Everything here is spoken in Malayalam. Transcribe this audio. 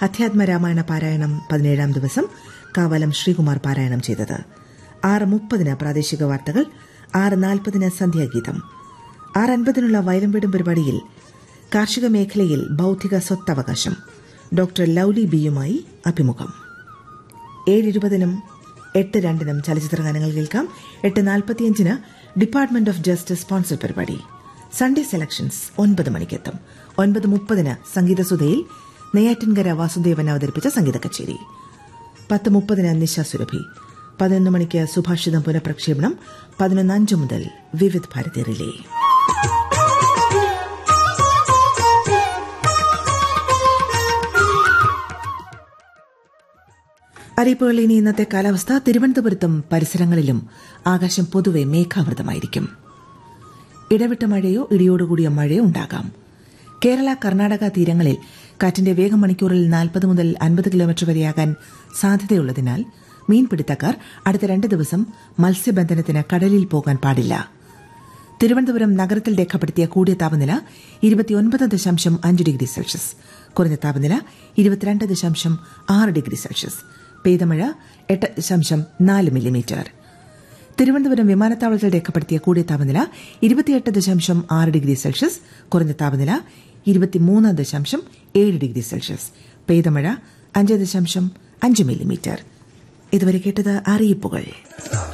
അധ്യാത്മ രാമായണ പാരായണം പതിനേഴാം ദിവസം കാവലം ശ്രീകുമാർ പാരായണം ചെയ്തത് ആറ് മുപ്പതിന് പ്രാദേശിക വാർത്തകൾ ആറ് നാൽപ്പതിന് സന്ധ്യാഗീതം ആറ് അൻപതിനുള്ള വയലംവീടും പരിപാടിയിൽ കാർഷിക മേഖലയിൽ ബൌദ്ധിക സ്വത്തവകാശം ഡോക്ടർ ലൌലി ബിയുമായി അഭിമുഖം ഏഴ് ഇരുപതിനും എട്ട് രണ്ടിനും ചലച്ചിത്ര ഗാനങ്ങൾ കേൾക്കാം എട്ട് നാൽപ്പത്തിയഞ്ചിന് ഡിപ്പാർട്ട്മെന്റ് ഓഫ് ജസ്റ്റിസ് സ്പോൺസർ പരിപാടി സൺഡേ സെലക്ഷൻസ് ഒൻപത് മണിക്കെത്തും ഒൻപത് മുപ്പതിന് സംഗീതസുധയിൽ നെയ്യാറ്റിൻകര വാസുദേവൻ അവതരിപ്പിച്ച സംഗീത കച്ചേരി പത്ത് മുപ്പതിന് നിശ സുരഭി പതിനൊന്ന് മണിക്ക് സുഭാഷിതം പുനഃപ്രക്ഷേപണം പതിനൊന്ന് അഞ്ച് മുതൽ വിവിധ് ഭാരതി റിലേ അറിയിപ്പുകൾ ഇനി ഇന്നത്തെ കാലാവസ്ഥ തിരുവനന്തപുരത്തും പരിസരങ്ങളിലും ആകാശം പൊതുവെ മേഘാവൃതമായിരിക്കും ഇടവിട്ട മഴയോ ഇടിയോടുകൂടിയ മഴയോ ഉണ്ടാകാം കേരള കർണാടക തീരങ്ങളിൽ കാറ്റിന്റെ വേഗം മണിക്കൂറിൽ നാൽപ്പത് മുതൽ അൻപത് കിലോമീറ്റർ വരെയാകാൻ സാധ്യതയുള്ളതിനാൽ മീൻപിടുത്തക്കാർ അടുത്ത രണ്ട് ദിവസം മത്സ്യബന്ധനത്തിന് കടലിൽ പോകാൻ പാടില്ല തിരുവനന്തപുരം നഗരത്തിൽ രേഖപ്പെടുത്തിയ കൂടിയ താപനില ഇരുപത്തിയൊൻപത് ദശാംശം അഞ്ച് ഡിഗ്രി സെൽഷ്യസ് കുറഞ്ഞ താപനില ഇരുപത്തിരണ്ട് ദശാംശം ആറ് ഡിഗ്രി സെൽഷ്യസ് പെയ്തമഴ എട്ട് ദശാംശം നാല് മില്ലിമീറ്റർ തിരുവനന്തപുരം വിമാനത്താവളത്തിൽ രേഖപ്പെടുത്തിയ കൂടിയ താപനില ഇരുപത്തിയെട്ട് ദശാംശം ആറ് ഡിഗ്രി സെൽഷ്യസ് കുറഞ്ഞ താപനില ഇരുപത്തിമൂന്ന് ദശാംശം ഏഴ് ഡിഗ്രി സെൽഷ്യസ് പെയ്തമഴ അഞ്ച് ദശാംശം അഞ്ച് മില്ലിമീറ്റർ ഇതുവരെ കേട്ടത് അറിയിപ്പുകൾ